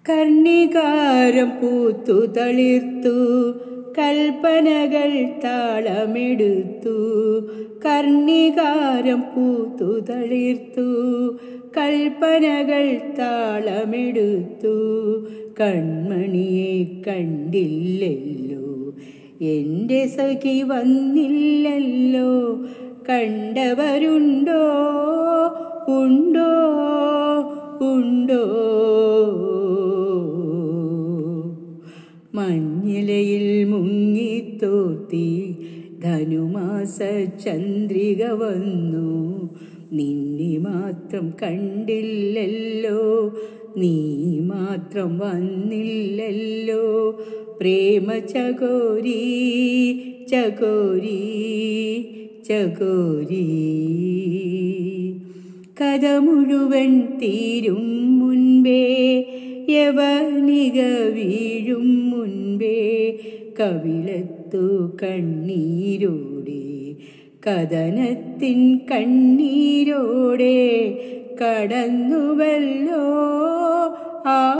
കർണികാരം പൂത്തു തളിർത്തു കൽപ്പനകൾ താളമെടുത്തു കർണികാരം പൂത്തു തളിർത്തു കൽപ്പനകൾ താളമെടുത്തു കൺമണിയെ കണ്ടില്ലല്ലോ എൻ്റെ സഖി വന്നില്ലല്ലോ കണ്ടവരുണ്ടോ ഉണ്ടോ ഉണ്ടോ മഞ്ഞിലയിൽ മുങ്ങിത്തോർത്തി ധനുമാസ ചന്ദ്രിക വന്നു നിന്നെ മാത്രം കണ്ടില്ലല്ലോ നീ മാത്രം വന്നില്ലല്ലോ പ്രേമ ചകോരി ചകോരി ചകോരി കഥ മുഴുവൻ തീരും മുൻപേ യവനിക വീഴും മുൻപേ കവിളത്തു കണ്ണീരോടെ കഥനത്തിൻ കണ്ണീരോടെ കടന്നുവല്ലോ ആ